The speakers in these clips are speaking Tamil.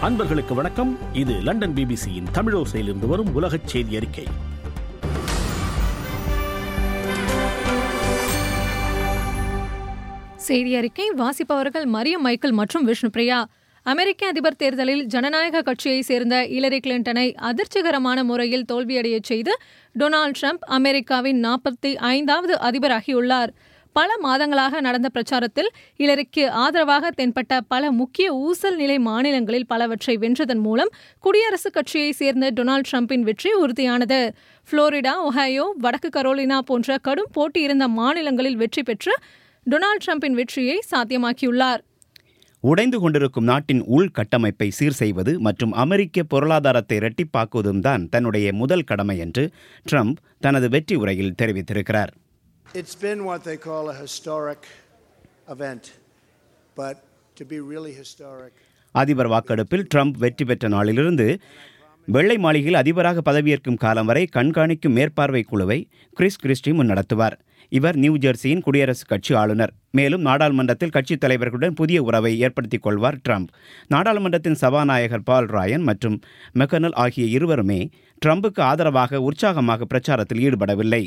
அன்பர்களுக்கு வணக்கம் இது லண்டன் பிபிசியின் தமிழோசையிலிருந்து வரும் உலகச் செய்தி அறிக்கை செய்தி அறிக்கை வாசிப்பவர்கள் மரியம் மைக்கேல் மற்றும் விஷ்ணுபிரியா அமெரிக்க அதிபர் தேர்தலில் ஜனநாயக கட்சியைச் சேர்ந்த இலரி கிளின்டனை அதிர்ச்சிகரமான முறையில் தோல்வியடையச் செய்து டொனால்டு ட்ரம்ப் அமெரிக்காவின் நாற்பத்தி ஐந்தாவது அதிபராகியுள்ளார் பல மாதங்களாக நடந்த பிரச்சாரத்தில் இலரிக்கு ஆதரவாக தென்பட்ட பல முக்கிய ஊசல் நிலை மாநிலங்களில் பலவற்றை வென்றதன் மூலம் குடியரசுக் கட்சியைச் சேர்ந்த டொனால்டு ட்ரம்பின் வெற்றி உறுதியானது புளோரிடா ஒஹாயோ வடக்கு கரோலினா போன்ற கடும் போட்டி இருந்த மாநிலங்களில் வெற்றி பெற்று டொனால்டு ட்ரம்பின் வெற்றியை சாத்தியமாக்கியுள்ளார் உடைந்து கொண்டிருக்கும் நாட்டின் உள்கட்டமைப்பை சீர் செய்வது மற்றும் அமெரிக்க பொருளாதாரத்தை இரட்டிப்பாக்குவதும் தான் தன்னுடைய முதல் கடமை என்று ட்ரம்ப் தனது வெற்றி உரையில் தெரிவித்திருக்கிறார் It's been what they call a historic event, but to be really historic, அதிபர் வாக்கெடுப்பில் ட்ரம்ப் வெற்றி பெற்ற நாளிலிருந்து வெள்ளை மாளிகையில் அதிபராக பதவியேற்கும் காலம் வரை கண்காணிக்கும் மேற்பார்வை குழுவை கிறிஸ் கிறிஸ்டி முன்னடத்துவார் இவர் நியூ ஜெர்சியின் குடியரசுக் கட்சி ஆளுநர் மேலும் நாடாளுமன்றத்தில் கட்சித் தலைவர்களுடன் புதிய உறவை ஏற்படுத்திக் கொள்வார் ட்ரம்ப் நாடாளுமன்றத்தின் சபாநாயகர் பால் ராயன் மற்றும் மெக்கனல் ஆகிய இருவருமே ட்ரம்புக்கு ஆதரவாக உற்சாகமாக பிரச்சாரத்தில் ஈடுபடவில்லை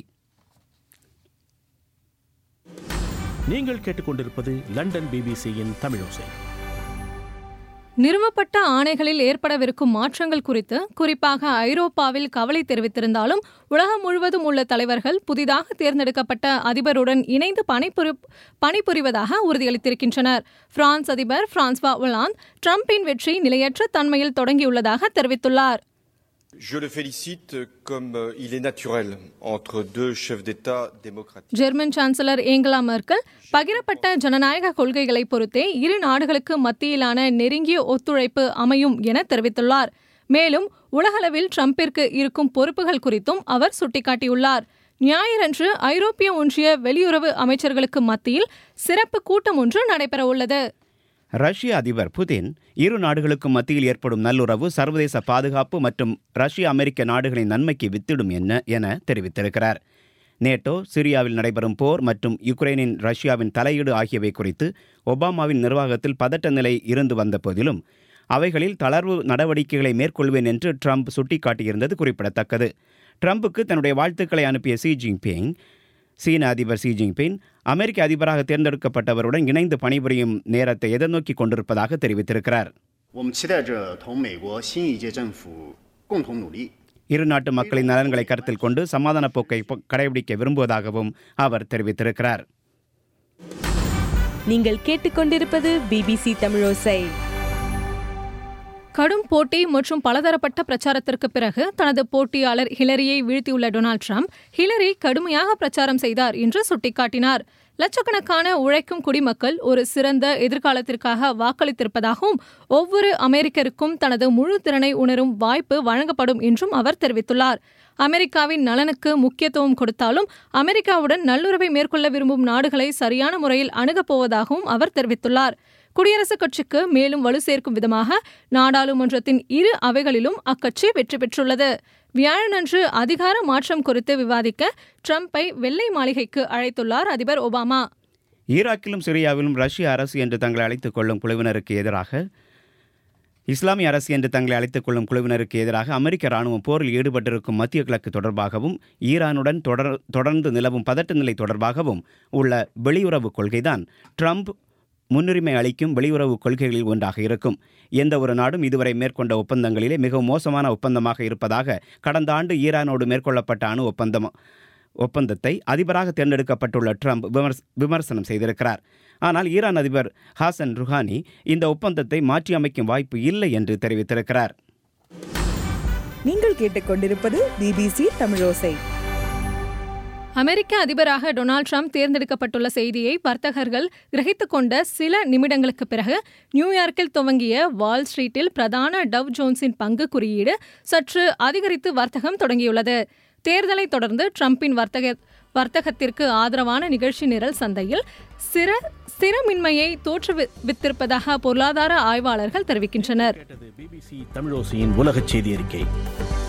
நீங்கள் கேட்டுக்கொண்டிருப்பது லண்டன் பிபிசியின் தமிழோசை நிறுவப்பட்ட ஆணைகளில் ஏற்படவிருக்கும் மாற்றங்கள் குறித்து குறிப்பாக ஐரோப்பாவில் கவலை தெரிவித்திருந்தாலும் உலகம் முழுவதும் உள்ள தலைவர்கள் புதிதாக தேர்ந்தெடுக்கப்பட்ட அதிபருடன் இணைந்து பணிபுரி பணிபுரிவதாக உறுதியளித்திருக்கின்றனர் பிரான்ஸ் அதிபர் பிரான்ஸ்வா ஒலாந்து ட்ரம்பின் வெற்றி நிலையற்ற தன்மையில் தொடங்கியுள்ளதாக தெரிவித்துள்ளார் Je le félicite comme euh, il est naturel entre deux chefs d'État démocratiques. German chancellor Angela Merkel பகிரப்பட்ட ஜனநாயக கொள்கைகளை பொறுத்தே இரு நாடுகளுக்கு மத்தியிலான நெருங்கிய ஒத்துழைப்பு அமையும் என தெரிவித்துள்ளார் மேலும் உலகளவில் ட்ரம்பிற்கு இருக்கும் பொறுப்புகள் குறித்தும் அவர் சுட்டிக்காட்டியுள்ளார் ஞாயிறன்று ஐரோப்பிய ஒன்றிய வெளியுறவு அமைச்சர்களுக்கு மத்தியில் சிறப்பு கூட்டம் ஒன்று நடைபெறவுள்ளது ரஷ்ய அதிபர் புதின் இரு நாடுகளுக்கும் மத்தியில் ஏற்படும் நல்லுறவு சர்வதேச பாதுகாப்பு மற்றும் ரஷ்ய அமெரிக்க நாடுகளின் நன்மைக்கு வித்திடும் என்ன என தெரிவித்திருக்கிறார் நேட்டோ சிரியாவில் நடைபெறும் போர் மற்றும் யுக்ரைனின் ரஷ்யாவின் தலையீடு ஆகியவை குறித்து ஒபாமாவின் நிர்வாகத்தில் பதட்ட நிலை இருந்து வந்த போதிலும் அவைகளில் தளர்வு நடவடிக்கைகளை மேற்கொள்வேன் என்று ட்ரம்ப் சுட்டிக்காட்டியிருந்தது குறிப்பிடத்தக்கது ட்ரம்புக்கு தன்னுடைய வாழ்த்துக்களை அனுப்பிய ஷி ஜின்பிங் சீன அதிபர் ஷி ஜின்பிங் அமெரிக்க அதிபராக தேர்ந்தெடுக்கப்பட்டவருடன் இணைந்து பணிபுரியும் நேரத்தை எதிர்நோக்கி கொண்டிருப்பதாக தெரிவித்திருக்கிறார் 我们期待着同美国新一届政府共同努力， இரு நாட்டு மக்களின் நலன்களை கருத்தில் கொண்டு சமாதான போக்கை பொ- கடைபிடிக்க விரும்புவதாகவும் அவர் தெரிவித்திருக்கிறார் நீங்கள் கேட்டுக்கொண்டிருப்பது பிபிசி தமிழோசை கடும் போட்டி மற்றும் பலதரப்பட்ட பிரச்சாரத்திற்கு பிறகு தனது போட்டியாளர் ஹிலரியை வீழ்த்தியுள்ள டொனால்ட் ட்ரம்ப் ஹிலரி கடுமையாக பிரச்சாரம் செய்தார் என்று சுட்டிக்காட்டினார் லட்சக்கணக்கான உழைக்கும் குடிமக்கள் ஒரு சிறந்த எதிர்காலத்திற்காக வாக்களித்திருப்பதாகவும் ஒவ்வொரு அமெரிக்கருக்கும் தனது முழு திறனை உணரும் வாய்ப்பு வழங்கப்படும் என்றும் அவர் தெரிவித்துள்ளார் அமெரிக்காவின் நலனுக்கு முக்கியத்துவம் கொடுத்தாலும் அமெரிக்காவுடன் நல்லுறவை மேற்கொள்ள விரும்பும் நாடுகளை சரியான முறையில் அணுகப் போவதாகவும் அவர் தெரிவித்துள்ளார் குடியரசுக் கட்சிக்கு மேலும் வலு சேர்க்கும் விதமாக நாடாளுமன்றத்தின் இரு அவைகளிலும் அக்கட்சி வெற்றி பெற்றுள்ளது வியாழனன்று அதிகார மாற்றம் குறித்து விவாதிக்க ட்ரம்பை வெள்ளை மாளிகைக்கு அழைத்துள்ளார் அதிபர் ஒபாமா ஈராக்கிலும் சிரியாவிலும் ரஷ்ய அரசு என்று தங்களை அழைத்துக் கொள்ளும் குழுவினருக்கு எதிராக இஸ்லாமிய அரசு என்று தங்களை அழைத்துக் கொள்ளும் குழுவினருக்கு எதிராக அமெரிக்க ராணுவம் போரில் ஈடுபட்டிருக்கும் மத்திய கிழக்கு தொடர்பாகவும் ஈரானுடன் தொடர் தொடர்ந்து நிலவும் பதட்ட நிலை தொடர்பாகவும் உள்ள வெளியுறவு கொள்கைதான் ட்ரம்ப் முன்னுரிமை அளிக்கும் வெளியுறவு கொள்கைகளில் ஒன்றாக இருக்கும் எந்த ஒரு நாடும் இதுவரை மேற்கொண்ட ஒப்பந்தங்களிலே மிகவும் மோசமான ஒப்பந்தமாக இருப்பதாக கடந்த ஆண்டு ஈரானோடு மேற்கொள்ளப்பட்ட அணு ஒப்பந்தம் ஒப்பந்தத்தை அதிபராக தேர்ந்தெடுக்கப்பட்டுள்ள ட்ரம்ப் விமர்ச- விமர்சனம் செய்திருக்கிறார் ஆனால் ஈரான் அதிபர் ஹாசன் ருஹானி இந்த ஒப்பந்தத்தை மாற்றியமைக்கும் வாய்ப்பு இல்லை என்று தெரிவித்திருக்கிறார் நீங்கள் கேட்டுக்கொண்டிருப்பது பிபிசி தமிழோசை அமெரிக்க அதிபராக டொனால்ட் ட்ரம்ப் தேர்ந்தெடுக்கப்பட்டுள்ள செய்தியை வர்த்தகர்கள் கிரகித்துக் கொண்ட சில நிமிடங்களுக்கு பிறகு நியூயார்க்கில் துவங்கிய வால் ஸ்ட்ரீட்டில் பிரதான டவ் ஜோன்ஸின் பங்கு குறியீடு சற்று அதிகரித்து வர்த்தகம் தொடங்கியுள்ளது தேர்தலை தொடர்ந்து ட்ரம்பின் வர்த்தக வர்த்தகத்திற்கு ஆதரவான நிகழ்ச்சி நிரல் சந்தையில் சிற ஸ்திரமின்மையை தோற்றுவித்திருப்பதாக பொருளாதார ஆய்வாளர்கள் தெரிவிக்கின்றனர் கேட்டது பிபிசி தமிழோசையின் உலகச் செய்தி அறிக்கை